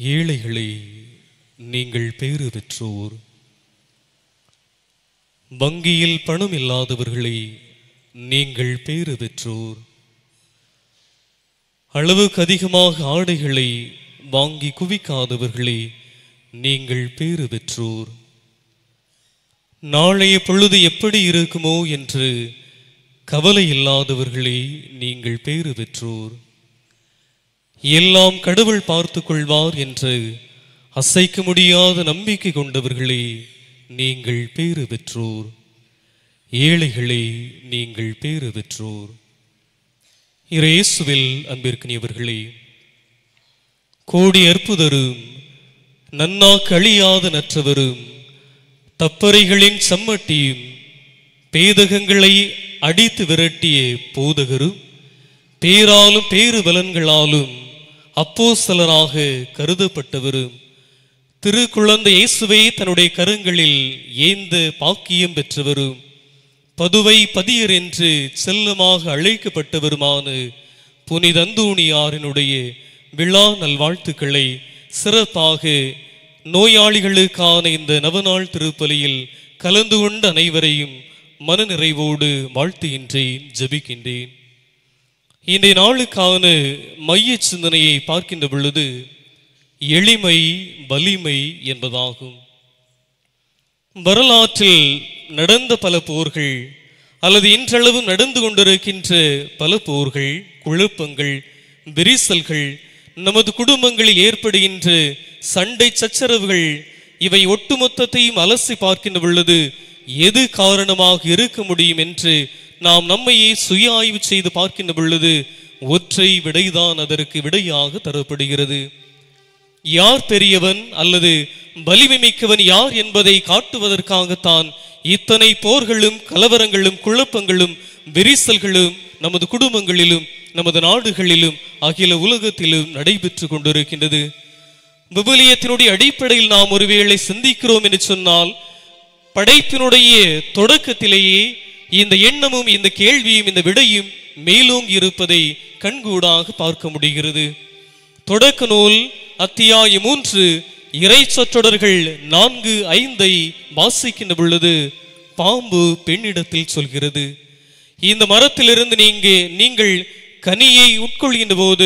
ஏழைகளே நீங்கள் பேறு பெற்றோர் வங்கியில் பணம் இல்லாதவர்களே நீங்கள் பேறு பெற்றோர் அளவுக்கு அதிகமாக ஆடைகளை வாங்கி குவிக்காதவர்களே நீங்கள் பேறு பெற்றோர் நாளைய பொழுது எப்படி இருக்குமோ என்று கவலை இல்லாதவர்களே நீங்கள் பேறு பெற்றோர் எல்லாம் கடவுள் பார்த்துக் கொள்வார் என்று அசைக்க முடியாத நம்பிக்கை கொண்டவர்களே நீங்கள் பேறு பெற்றோர் ஏழைகளே நீங்கள் பேறு பெற்றோர் இயேசுவில் அன்பிற்கினியவர்களே கோடி அற்புதரும் நன்னா கழியாத நற்றவரும் தப்பறைகளின் சம்மட்டியும் பேதகங்களை அடித்து விரட்டிய போதகரும் பேராலும் பேறு பலன்களாலும் அப்போஸ்தலராக கருதப்பட்டவரும் திருக்குழந்தை இயேசுவை தன்னுடைய கரங்களில் ஏந்த பாக்கியம் பெற்றவரும் பதுவை பதியர் என்று செல்லமாக அழைக்கப்பட்டவருமான புனித அந்தோணியாரினுடைய விழா நல்வாழ்த்துக்களை சிறப்பாக நோயாளிகளுக்கான இந்த நவநாள் திருப்பலியில் கலந்து கொண்ட அனைவரையும் மனநிறைவோடு வாழ்த்துகின்றேன் ஜெபிக்கின்றேன் இன்றைய நாளுக்கான மைய சிந்தனையை பார்க்கின்ற பொழுது எளிமை வலிமை என்பதாகும் வரலாற்றில் நடந்த பல போர்கள் அல்லது இன்றளவு நடந்து கொண்டிருக்கின்ற பல போர்கள் குழப்பங்கள் விரிசல்கள் நமது குடும்பங்களில் ஏற்படுகின்ற சண்டை சச்சரவுகள் இவை ஒட்டுமொத்தத்தையும் அலசி பார்க்கின்ற பொழுது எது காரணமாக இருக்க முடியும் என்று நாம் நம்மையே சுய ஆய்வு செய்து பார்க்கின்ற பொழுது ஒற்றை விடைதான் அதற்கு விடையாக தரப்படுகிறது யார் பெரியவன் அல்லது வலிமை மிக்கவன் யார் என்பதை காட்டுவதற்காகத்தான் இத்தனை போர்களும் கலவரங்களும் குழப்பங்களும் விரிசல்களும் நமது குடும்பங்களிலும் நமது நாடுகளிலும் அகில உலகத்திலும் நடைபெற்று கொண்டிருக்கின்றது விவிலியத்தினுடைய அடிப்படையில் நாம் ஒருவேளை சிந்திக்கிறோம் என்று சொன்னால் படைப்பினுடைய தொடக்கத்திலேயே இந்த எண்ணமும் இந்த கேள்வியும் இந்த விடையும் மேலோங்கி இருப்பதை கண்கூடாக பார்க்க முடிகிறது தொடக்க நூல் அத்தியாயம் மூன்று இறை சொற்றொடர்கள் நான்கு ஐந்தை வாசிக்கின்ற பொழுது பாம்பு பெண்ணிடத்தில் சொல்கிறது இந்த மரத்திலிருந்து நீங்க நீங்கள் கனியை உட்கொள்கின்ற போது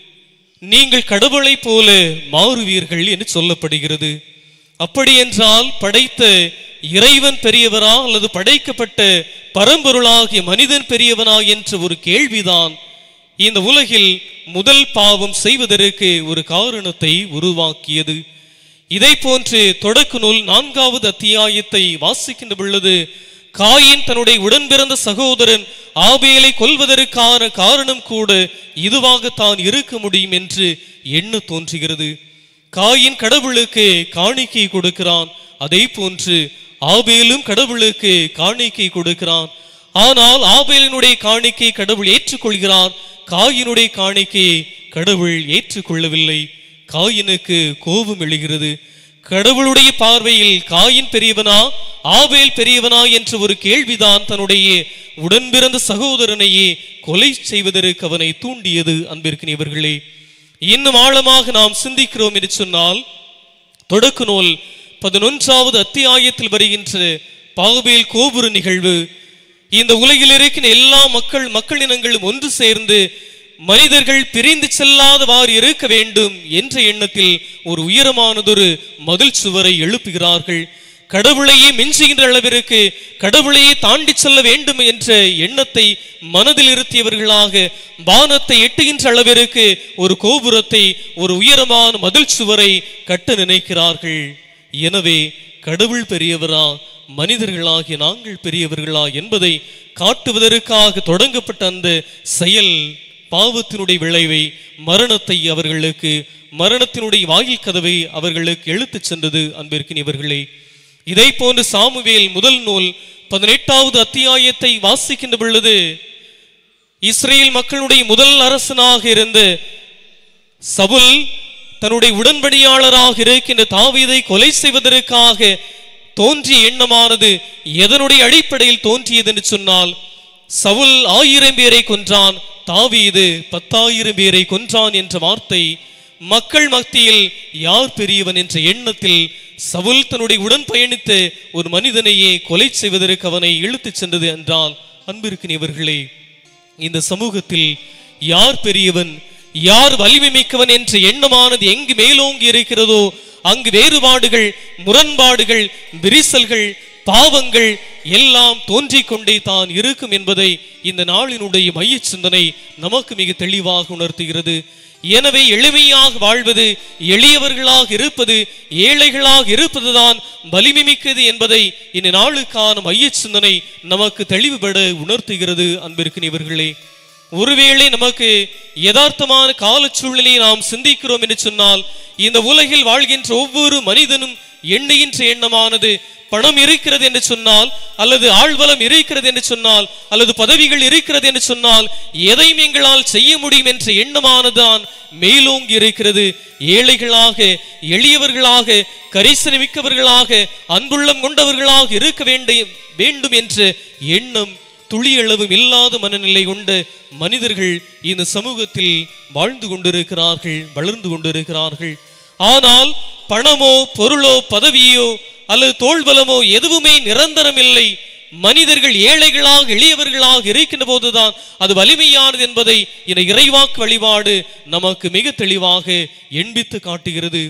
நீங்கள் கடவுளைப் போல மாறுவீர்கள் என்று சொல்லப்படுகிறது அப்படி என்றால் படைத்த இறைவன் பெரியவரா அல்லது படைக்கப்பட்ட பரம்பொருளாகிய மனிதன் பெரியவனா என்ற ஒரு கேள்விதான் இந்த உலகில் முதல் பாவம் செய்வதற்கு ஒரு காரணத்தை உருவாக்கியது இதை போன்று தொடக்க நூல் நான்காவது அத்தியாயத்தை வாசிக்கின்ற பொழுது காயின் தன்னுடைய உடன்பிறந்த சகோதரன் ஆபேலை கொல்வதற்கான காரணம் கூட இதுவாகத்தான் இருக்க முடியும் என்று எண்ண தோன்றுகிறது காயின் கடவுளுக்கு காணிக்கை கொடுக்கிறான் அதே போன்று ஆபேலும் கடவுளுக்கு காணிக்கை கொடுக்கிறான் ஆனால் ஆபேலினுடைய காணிக்கை கடவுள் ஏற்றுக்கொள்கிறார் காயினுடைய காணிக்கையை கடவுள் ஏற்றுக்கொள்ளவில்லை காயினுக்கு கோபம் எழுகிறது கடவுளுடைய பார்வையில் காயின் பெரியவனா ஆவேல் பெரியவனா என்ற ஒரு கேள்விதான் தன்னுடைய உடன்பிறந்த சகோதரனையே கொலை செய்வதற்கு அவனை தூண்டியது அன்பிற்கினியவர்களே இன்னும் ஆழமாக நாம் சிந்திக்கிறோம் என்று சொன்னால் தொடக்க நூல் பதினொன்றாவது அத்தியாயத்தில் வருகின்ற பாவேல் கோபுர நிகழ்வு இந்த உலகில் இருக்கிற எல்லா மக்கள் மக்களினங்களும் ஒன்று சேர்ந்து மனிதர்கள் பிரிந்து செல்லாதவாறு இருக்க வேண்டும் என்ற எண்ணத்தில் ஒரு உயரமானதொரு மதில் சுவரை எழுப்புகிறார்கள் கடவுளையே மிஞ்சுகின்ற அளவிற்கு கடவுளையே தாண்டி செல்ல வேண்டும் என்ற எண்ணத்தை மனதில் இருத்தியவர்களாக வானத்தை எட்டுகின்ற அளவிற்கு ஒரு கோபுரத்தை ஒரு உயரமான மதில் சுவரை கட்ட நினைக்கிறார்கள் எனவே கடவுள் பெரியவரா மனிதர்களாகிய நாங்கள் பெரியவர்களா என்பதை காட்டுவதற்காக தொடங்கப்பட்ட அந்த செயல் பாவத்தினுடைய விளைவை மரணத்தை அவர்களுக்கு மரணத்தினுடைய வாயில் கதவை அவர்களுக்கு எழுத்துச் சென்றது அன்பிற்கினியவர்களே இதை போன்று சாமுவேல் முதல் நூல் பதினெட்டாவது அத்தியாயத்தை வாசிக்கின்ற பொழுது இஸ்ரேல் மக்களுடைய முதல் அரசனாக இருந்த சவுல் தன்னுடைய உடன்படியாளராக இருக்கின்ற தாவீதை கொலை செய்வதற்காக தோன்றிய எண்ணமானது எதனுடைய அடிப்படையில் தோன்றியது என்று சொன்னால் சவுல் ஆயிரம் பேரை கொன்றான் தாவீது பத்தாயிரம் பேரை கொன்றான் என்ற வார்த்தை மக்கள் மத்தியில் யார் பெரியவன் என்ற எண்ணத்தில் சவுல் தன்னுடைய உடன் பயணித்த ஒரு மனிதனையே கொலை செய்வதற்கு அவனை இழுத்துச் சென்றது என்றால் அன்பிற்கினியவர்களே இந்த சமூகத்தில் யார் பெரியவன் யார் வலிமை மிக்கவன் என்ற எண்ணமானது எங்கு மேலோங்கி இருக்கிறதோ அங்கு வேறுபாடுகள் முரண்பாடுகள் விரிசல்கள் பாவங்கள் எல்லாம் தோன்றிக் கொண்டே தான் இருக்கும் என்பதை இந்த நாளினுடைய மைய சிந்தனை நமக்கு மிக தெளிவாக உணர்த்துகிறது எனவே எளிமையாக வாழ்வது எளியவர்களாக இருப்பது ஏழைகளாக இருப்பதுதான் வலிமை மிக்கது என்பதை இந்த நாளுக்கான மைய சிந்தனை நமக்கு தெளிவுபட உணர்த்துகிறது அன்பிற்கினியவர்களே ஒருவேளை நமக்கு யதார்த்தமான கால சூழ்நிலையை நாம் சிந்திக்கிறோம் என்று சொன்னால் இந்த உலகில் வாழ்கின்ற ஒவ்வொரு மனிதனும் எண்ணுகின்ற எண்ணமானது பணம் இருக்கிறது என்று சொன்னால் அல்லது ஆழ்வலம் இருக்கிறது என்று சொன்னால் அல்லது பதவிகள் இருக்கிறது என்று சொன்னால் எதையும் எங்களால் செய்ய முடியும் என்ற எண்ணமானதுதான் மேலோங்கி இருக்கிறது ஏழைகளாக எளியவர்களாக கரிசனை மிக்கவர்களாக அன்புள்ளம் கொண்டவர்களாக இருக்க வேண்டிய வேண்டும் என்ற எண்ணம் துளியளவும் இல்லாத மனநிலை கொண்ட மனிதர்கள் இந்த சமூகத்தில் வாழ்ந்து கொண்டிருக்கிறார்கள் வளர்ந்து கொண்டிருக்கிறார்கள் ஆனால் பணமோ பொருளோ பதவியோ அல்லது தோல்பலமோ எதுவுமே நிரந்தரம் இல்லை மனிதர்கள் ஏழைகளாக எளியவர்களாக இருக்கின்ற போதுதான் அது வலிமையானது என்பதை இந்த இறைவாக்கு வழிபாடு நமக்கு மிக தெளிவாக எண்பித்து காட்டுகிறது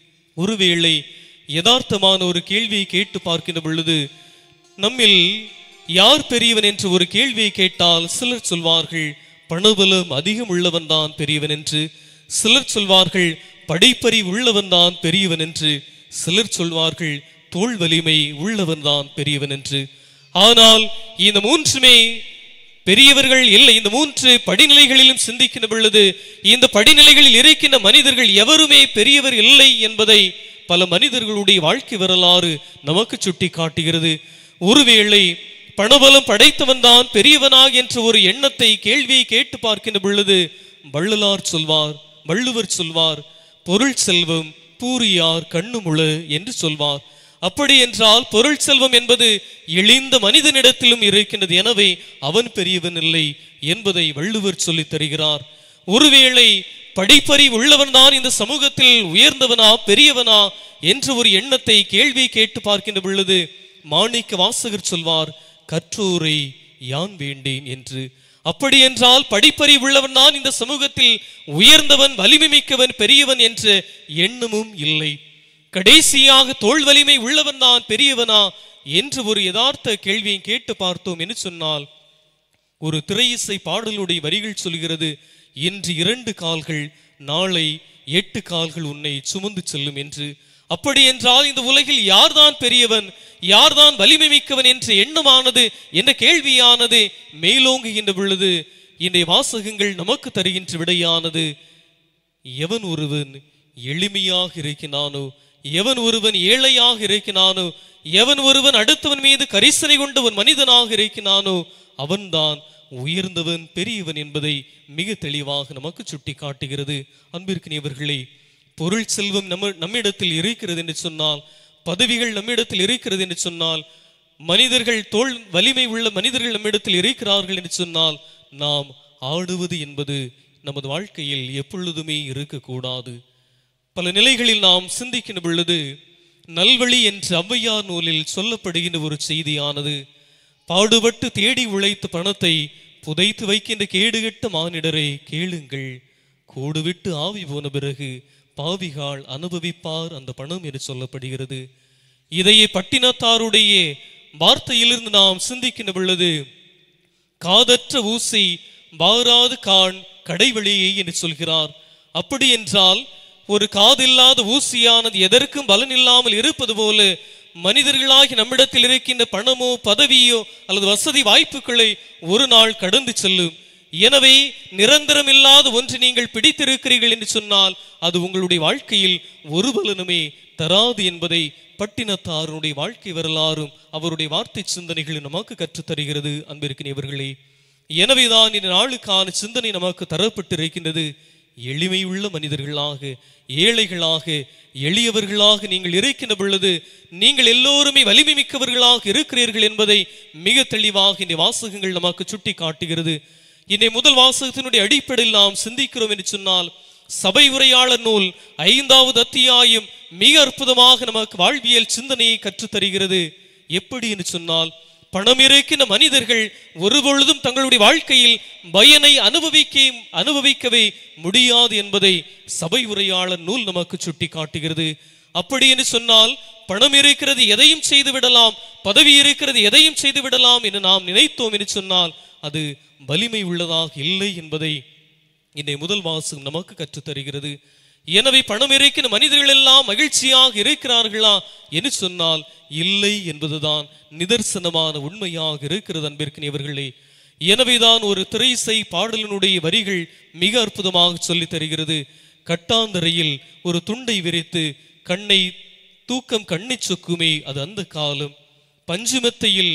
ஒருவேளை யதார்த்தமான ஒரு கேள்வியை கேட்டு பார்க்கின்ற பொழுது நம்மில் யார் பெரியவன் என்று ஒரு கேள்வியை கேட்டால் சிலர் சொல்வார்கள் பணபலம் அதிகம் உள்ளவன் தான் பெரியவன் என்று சிலர் சொல்வார்கள் படைப்பறி உள்ளவன் தான் பெரியவன் என்று சிலர் சொல்வார்கள் தோல் வலிமை உள்ளவன் தான் பெரியவன் என்று ஆனால் இந்த மூன்றுமே பெரியவர்கள் இல்லை இந்த மூன்று படிநிலைகளிலும் சிந்திக்கின்ற பொழுது இந்த படிநிலைகளில் இருக்கின்ற மனிதர்கள் எவருமே பெரியவர் இல்லை என்பதை பல மனிதர்களுடைய வாழ்க்கை வரலாறு நமக்கு சுட்டி காட்டுகிறது ஒருவேளை பணபலம் படைத்தவன் தான் பெரியவனாக என்ற ஒரு எண்ணத்தை கேள்வியை கேட்டு பார்க்கின்ற பொழுது வள்ளலார் சொல்வார் வள்ளுவர் சொல்வார் பொருள் செல்வம் பூரியார் கண்ணுமுழு என்று சொல்வார் அப்படி என்றால் பொருள் செல்வம் என்பது இழிந்த மனிதனிடத்திலும் இருக்கின்றது எனவே அவன் பெரியவன் இல்லை என்பதை வள்ளுவர் சொல்லித் தருகிறார் ஒருவேளை படிப்பறி உள்ளவன் தான் இந்த சமூகத்தில் உயர்ந்தவனா பெரியவனா என்ற ஒரு எண்ணத்தை கேள்வி கேட்டு பார்க்கின்ற பொழுது மாணிக்க வாசகர் சொல்வார் கற்றோரை யான் வேண்டேன் என்று அப்படி என்றால் படிப்பறி உள்ளவன் தான் இந்த சமூகத்தில் உயர்ந்தவன் வலிமை மிக்கவன் பெரியவன் என்ற எண்ணமும் இல்லை கடைசியாக தோல் வலிமை உள்ளவன் தான் பெரியவனா என்று ஒரு யதார்த்த கேள்வியை கேட்டு பார்த்தோம் என்று சொன்னால் ஒரு திரையிசை பாடலுடைய வரிகள் சொல்கிறது இன்று இரண்டு கால்கள் நாளை எட்டு கால்கள் உன்னை சுமந்து செல்லும் என்று அப்படி என்றால் இந்த உலகில் யார்தான் பெரியவன் யார்தான் வலிமை மிக்கவன் என்ற எண்ணமானது என்ற கேள்வியானது மேலோங்குகின்ற பொழுது இன்றைய வாசகங்கள் நமக்கு தருகின்ற விடையானது எவன் ஒருவன் எளிமையாக இருக்கிறானோ எவன் ஒருவன் ஏழையாக இருக்கிறானோ எவன் ஒருவன் அடுத்தவன் மீது கரிசனை கொண்ட ஒரு மனிதனாக இருக்கிறானோ அவன்தான் உயர்ந்தவன் பெரியவன் என்பதை மிக தெளிவாக நமக்கு சுட்டி காட்டுகிறது அன்பிற்கினியவர்களே பொருள் செல்வம் நம்ம நம்மிடத்தில் இருக்கிறது என்று சொன்னால் பதவிகள் நம்மிடத்தில் இருக்கிறது என்று சொன்னால் மனிதர்கள் தோல் வலிமை உள்ள மனிதர்கள் நம்மிடத்தில் இருக்கிறார்கள் என்று சொன்னால் நாம் ஆடுவது என்பது நமது வாழ்க்கையில் எப்பொழுதுமே இருக்கக்கூடாது பல நிலைகளில் நாம் சிந்திக்கின்ற பொழுது நல்வழி என்ற ஔவையார் நூலில் சொல்லப்படுகின்ற ஒரு செய்தியானது பாடுபட்டு தேடி உழைத்த பணத்தை புதைத்து வைக்கின்ற கேடுகெட்ட மானிடரை கேளுங்கள் கூடுவிட்டு ஆவி போன பிறகு பாவிகால் அனுபவிப்பார் அந்த பணம் என்று சொல்லப்படுகிறது இதையே பட்டினத்தாருடைய வார்த்தையிலிருந்து நாம் சிந்திக்கின்ற பொழுது காதற்ற ஊசி வாராது கான் கடைவழியை என்று சொல்கிறார் அப்படி என்றால் ஒரு காதில்லாத ஊசியானது எதற்கும் பலன் இல்லாமல் இருப்பது போல மனிதர்களாகி நம்மிடத்தில் இருக்கின்ற பணமோ பதவியோ அல்லது வசதி வாய்ப்புகளை ஒரு நாள் கடந்து செல்லும் எனவே நிரந்தரம் இல்லாத ஒன்று நீங்கள் பிடித்திருக்கிறீர்கள் என்று சொன்னால் அது உங்களுடைய வாழ்க்கையில் ஒரு பலனுமே தராது என்பதை பட்டினத்தாருடைய வாழ்க்கை வரலாறும் அவருடைய வார்த்தை சிந்தனைகளும் நமக்கு கற்றுத் தருகிறது அன்பிற்கினியவர்களே எனவேதான் இந்த நாளுக்கான சிந்தனை நமக்கு தரப்பட்டிருக்கின்றது எளிமையுள்ள மனிதர்களாக ஏழைகளாக எளியவர்களாக நீங்கள் இருக்கின்ற பொழுது நீங்கள் எல்லோருமே வலிமை மிக்கவர்களாக இருக்கிறீர்கள் என்பதை மிக தெளிவாக இந்த வாசகங்கள் நமக்கு சுட்டி காட்டுகிறது இன்றைய முதல் வாசகத்தினுடைய அடிப்படையில் நாம் சிந்திக்கிறோம் என்று சொன்னால் சபை உரையாளர் நூல் ஐந்தாவது அத்தியாயம் மிக அற்புதமாக நமக்கு வாழ்வியல் சிந்தனையை கற்றுத் தருகிறது எப்படி என்று சொன்னால் பணம் இருக்கின்ற மனிதர்கள் ஒருபொழுதும் தங்களுடைய வாழ்க்கையில் பயனை அனுபவிக்க அனுபவிக்கவே முடியாது என்பதை சபை உரையாளர் நூல் நமக்கு சுட்டி காட்டுகிறது அப்படி என்று சொன்னால் பணம் இருக்கிறது எதையும் செய்து விடலாம் பதவி இருக்கிறது எதையும் செய்து விடலாம் என்று நாம் நினைத்தோம் என்று சொன்னால் அது வலிமை உள்ளதாக இல்லை என்பதை இந்த முதல் வாசகம் நமக்கு கற்றுத் தருகிறது எனவே பணம் இருக்கிற மனிதர்கள் எல்லாம் மகிழ்ச்சியாக இருக்கிறார்களா என்று சொன்னால் இல்லை என்பதுதான் நிதர்சனமான உண்மையாக இருக்கிறது அன்பிற்கினியவர்களே எனவேதான் ஒரு திரைசை பாடலினுடைய வரிகள் மிக அற்புதமாக சொல்லித் தருகிறது கட்டாந்தரையில் ஒரு துண்டை விரித்து கண்ணை தூக்கம் கண்ணை சொக்குமே அது அந்த காலம் பஞ்சுமெத்தையில்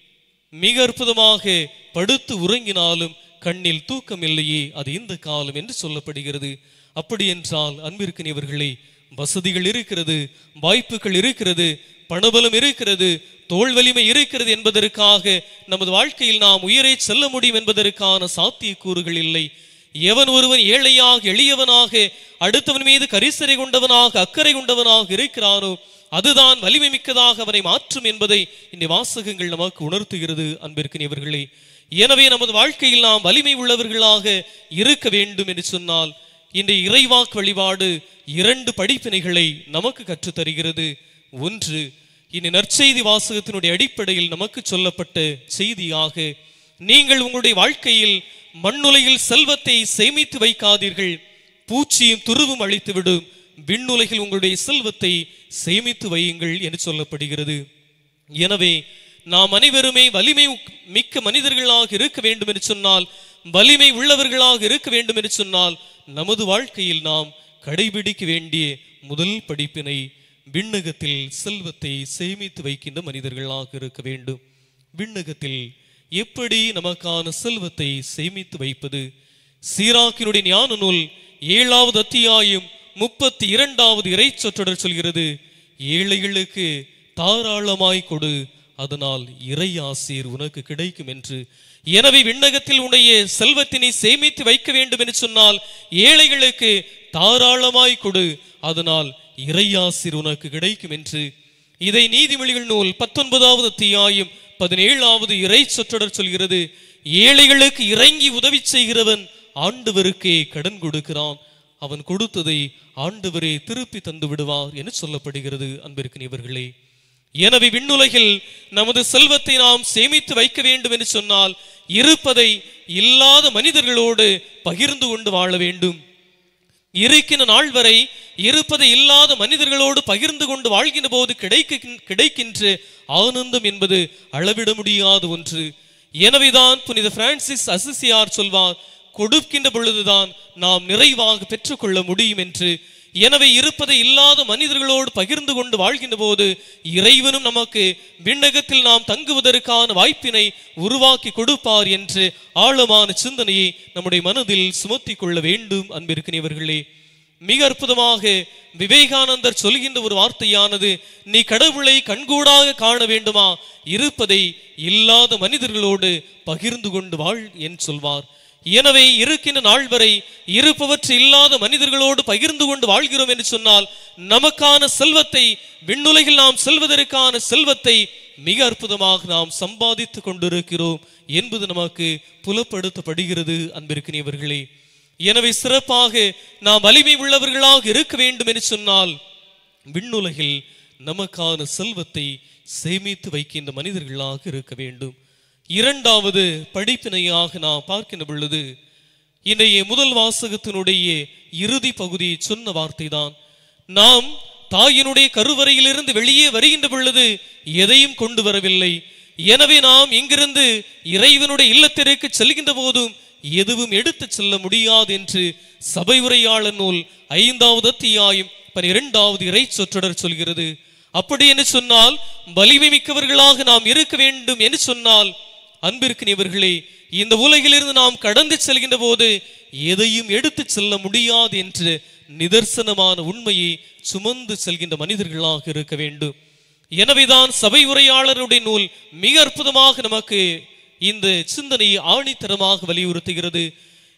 மிக அற்புதமாக படுத்து உறங்கினாலும் கண்ணில் தூக்கம் இல்லையே அது இந்த காலம் என்று சொல்லப்படுகிறது அப்படி என்றால் அன்பிற்கினியவர்களே வசதிகள் இருக்கிறது வாய்ப்புகள் இருக்கிறது பணபலம் இருக்கிறது தோல் வலிமை இருக்கிறது என்பதற்காக நமது வாழ்க்கையில் நாம் உயரே செல்ல முடியும் என்பதற்கான சாத்தியக்கூறுகள் இல்லை எவன் ஒருவன் ஏழையாக எளியவனாக அடுத்தவன் மீது கரிசரை கொண்டவனாக அக்கறை கொண்டவனாக இருக்கிறானோ அதுதான் வலிமை மிக்கதாக அவனை மாற்றும் என்பதை இந்த வாசகங்கள் நமக்கு உணர்த்துகிறது அன்பிற்கினியவர்களே எனவே நமது வாழ்க்கையில் நாம் வலிமை உள்ளவர்களாக இருக்க வேண்டும் என்று சொன்னால் இந்த இறைவாக்கு வழிபாடு இரண்டு படிப்பினைகளை நமக்கு கற்றுத் தருகிறது ஒன்று இனி நற்செய்தி வாசகத்தினுடைய அடிப்படையில் நமக்கு சொல்லப்பட்ட செய்தியாக நீங்கள் உங்களுடைய வாழ்க்கையில் மண்ணுலையில் செல்வத்தை சேமித்து வைக்காதீர்கள் பூச்சியும் துருவும் அழித்துவிடும் விண்ணுலகில் உங்களுடைய செல்வத்தை சேமித்து வையுங்கள் என்று சொல்லப்படுகிறது எனவே நாம் அனைவருமே வலிமை மிக்க மனிதர்களாக இருக்க வேண்டும் என்று சொன்னால் வலிமை உள்ளவர்களாக இருக்க வேண்டும் என்று சொன்னால் நமது வாழ்க்கையில் நாம் கடைபிடிக்க வேண்டிய முதல் படிப்பினை விண்ணகத்தில் செல்வத்தை சேமித்து வைக்கின்ற மனிதர்களாக இருக்க வேண்டும் விண்ணகத்தில் எப்படி நமக்கான செல்வத்தை சேமித்து வைப்பது சீராக்கினுடைய ஞான நூல் ஏழாவது அத்தியாயம் முப்பத்தி இரண்டாவது இறை சொற்றொடர் சொல்கிறது ஏழைகளுக்கு தாராளமாய் கொடு அதனால் இறை ஆசீர் உனக்கு கிடைக்கும் என்று எனவே விண்ணகத்தில் உன்னுடைய செல்வத்தினை சேமித்து வைக்க வேண்டும் என்று சொன்னால் ஏழைகளுக்கு தாராளமாய் கொடு அதனால் இறையாசிர் உனக்கு கிடைக்கும் என்று இதை நீதிமொழிகள் நூல் பத்தொன்பதாவது அத்தியாயம் பதினேழாவது இறை சொற்றொடர் சொல்கிறது ஏழைகளுக்கு இறங்கி உதவி செய்கிறவன் ஆண்டவருக்கே கடன் கொடுக்கிறான் அவன் கொடுத்ததை ஆண்டவரே திருப்பி தந்து விடுவார் என்று சொல்லப்படுகிறது அன்பிற்கினியவர்களே எனவே விண்ணுலகில் நமது செல்வத்தை நாம் சேமித்து வைக்க வேண்டும் என்று சொன்னால் இருப்பதை இல்லாத மனிதர்களோடு பகிர்ந்து கொண்டு வாழ வேண்டும் இருக்கின்ற நாள் வரை இருப்பதை இல்லாத மனிதர்களோடு பகிர்ந்து கொண்டு வாழ்கின்ற போது கிடைக்க கிடைக்கின்ற ஆனந்தம் என்பது அளவிட முடியாத ஒன்று எனவேதான் புனித பிரான்சிஸ் அசிசியார் சொல்வார் கொடுக்கின்ற பொழுதுதான் நாம் நிறைவாக பெற்றுக்கொள்ள முடியும் என்று எனவே இருப்பதை இல்லாத மனிதர்களோடு பகிர்ந்து கொண்டு வாழ்கின்ற போது இறைவனும் நமக்கு விண்ணகத்தில் நாம் தங்குவதற்கான வாய்ப்பினை உருவாக்கி கொடுப்பார் என்று ஆழமான சிந்தனையை நம்முடைய மனதில் சுமத்தி கொள்ள வேண்டும் அன்பிற்கினியவர்களே மிக அற்புதமாக விவேகானந்தர் சொல்கின்ற ஒரு வார்த்தையானது நீ கடவுளை கண்கூடாக காண வேண்டுமா இருப்பதை இல்லாத மனிதர்களோடு பகிர்ந்து கொண்டு வாழ் என்று சொல்வார் எனவே இருக்கின்ற நாள் வரை இருப்பவற்று இல்லாத மனிதர்களோடு பகிர்ந்து கொண்டு வாழ்கிறோம் என்று சொன்னால் நமக்கான செல்வத்தை விண்ணுலகில் நாம் செல்வதற்கான செல்வத்தை மிக அற்புதமாக நாம் சம்பாதித்துக் கொண்டிருக்கிறோம் என்பது நமக்கு புலப்படுத்தப்படுகிறது அன்பிற்கினியவர்களே எனவே சிறப்பாக நாம் வலிமை உள்ளவர்களாக இருக்க வேண்டும் என்று சொன்னால் விண்ணுலகில் நமக்கான செல்வத்தை சேமித்து வைக்கின்ற மனிதர்களாக இருக்க வேண்டும் இரண்டாவது படிப்பினையாக நாம் பார்க்கின்ற பொழுது இன்றைய முதல் வாசகத்தினுடைய இறுதி பகுதி சொன்ன வார்த்தைதான் நாம் தாயினுடைய கருவறையிலிருந்து வெளியே வருகின்ற பொழுது எதையும் கொண்டு வரவில்லை எனவே நாம் இங்கிருந்து இறைவனுடைய இல்லத்திற்கு செல்கின்ற போதும் எதுவும் எடுத்துச் செல்ல முடியாது என்று சபை உரையாளர் நூல் ஐந்தாவது அத்தியாயம் பனிரெண்டாவது இறை சொற்றொடர் சொல்கிறது அப்படி என்று சொன்னால் வலிமை மிக்கவர்களாக நாம் இருக்க வேண்டும் என்று சொன்னால் அன்பிற்கினியவர்களே இந்த உலகிலிருந்து நாம் கடந்து செல்கின்ற போது எதையும் எடுத்துச் செல்ல முடியாது என்று நிதர்சனமான உண்மையை சுமந்து செல்கின்ற மனிதர்களாக இருக்க வேண்டும் எனவேதான் சபை உரையாளருடைய நூல் மிக அற்புதமாக நமக்கு இந்த சிந்தனையை ஆணித்தரமாக வலியுறுத்துகிறது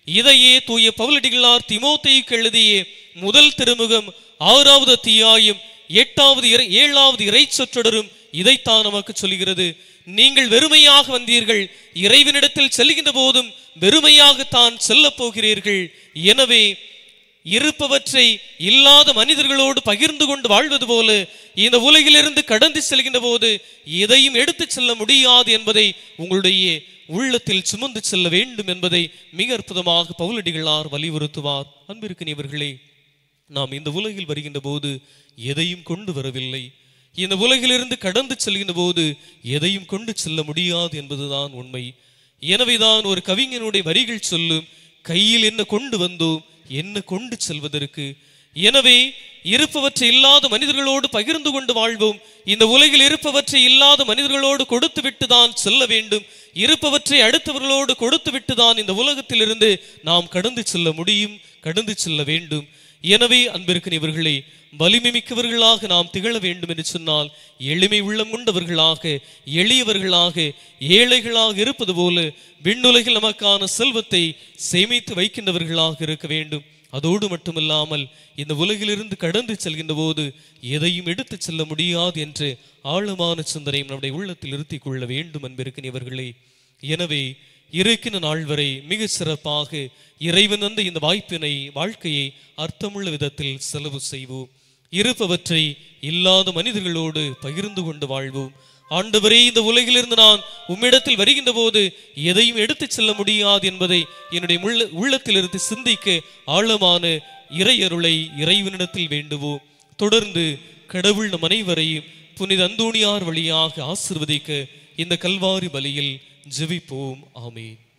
இதையே தூய பவுலடிகளார் திமோத்தேயுக்கு எழுதிய முதல் திருமுகம் ஆறாவது அத்தியாயம் எட்டாவது இறை- ஏழாவது இறை சொற்றொடரும் இதைத்தான் நமக்கு சொல்கிறது நீங்கள் வெறுமையாக வந்தீர்கள் இறைவனிடத்தில் செல்கின்ற போதும் வெறுமையாகத்தான் செல்லப் போகிறீர்கள் எனவே இருப்பவற்றை இல்லாத மனிதர்களோடு பகிர்ந்து கொண்டு வாழ்வது போல இந்த உலகிலிருந்து கடந்து செல்கின்ற போது எதையும் எடுத்துச் செல்ல முடியாது என்பதை உங்களுடைய உள்ளத்தில் சுமந்து செல்ல வேண்டும் என்பதை மிக அற்புதமாக பவுலடிகளார் வலியுறுத்துவார் அன்பிற்கினியவர்களே நாம் இந்த உலகில் வருகின்ற போது எதையும் கொண்டு வரவில்லை இந்த உலகிலிருந்து கடந்து செல்கின்ற போது எதையும் கொண்டு செல்ல முடியாது என்பதுதான் உண்மை எனவேதான் ஒரு கவிஞனுடைய வரிகள் சொல்லும் கையில் என்ன கொண்டு வந்தோம் என்ன கொண்டு செல்வதற்கு எனவே இருப்பவற்றை இல்லாத மனிதர்களோடு பகிர்ந்து கொண்டு வாழ்வோம் இந்த உலகில் இருப்பவற்றை இல்லாத மனிதர்களோடு கொடுத்து விட்டு தான் செல்ல வேண்டும் இருப்பவற்றை அடுத்தவர்களோடு கொடுத்து விட்டு தான் இந்த உலகத்திலிருந்து நாம் கடந்து செல்ல முடியும் கடந்து செல்ல வேண்டும் எனவே அன்பிற்கினியவர்களே வலிமை மிக்கவர்களாக நாம் திகழ வேண்டும் என்று சொன்னால் எளிமை உள்ளம் கொண்டவர்களாக எளியவர்களாக ஏழைகளாக இருப்பது போல விண்ணுலகில் நமக்கான செல்வத்தை சேமித்து வைக்கின்றவர்களாக இருக்க வேண்டும் அதோடு மட்டுமல்லாமல் இந்த உலகிலிருந்து கடந்து செல்கின்ற போது எதையும் எடுத்துச் செல்ல முடியாது என்று ஆழமான சிந்தனை நம்முடைய உள்ளத்தில் இருத்திக் கொள்ள வேண்டும் அன்பிருக்கிறவர்களே எனவே இருக்கின்ற நாள் வரை மிக சிறப்பாக இறைவன் தந்த இந்த வாய்ப்பினை வாழ்க்கையை அர்த்தமுள்ள விதத்தில் செலவு செய்வோம் இருப்பவற்றை இல்லாத மனிதர்களோடு பகிர்ந்து கொண்டு வாழ்வோம் ஆண்டவரே இந்த உலகிலிருந்து நான் உம்மிடத்தில் வருகின்ற போது எதையும் எடுத்துச் செல்ல முடியாது என்பதை என்னுடைய உள்ள உள்ளத்திலிருந்து சிந்திக்க ஆழமான இறையருளை இறைவனிடத்தில் வேண்டுவோம் தொடர்ந்து கடவுள் நம் அனைவரையும் புனித அந்தோணியார் வழியாக ஆசிர்வதிக்க இந்த கல்வாரி பலியில் ஜெபிப்போம் ஆமென்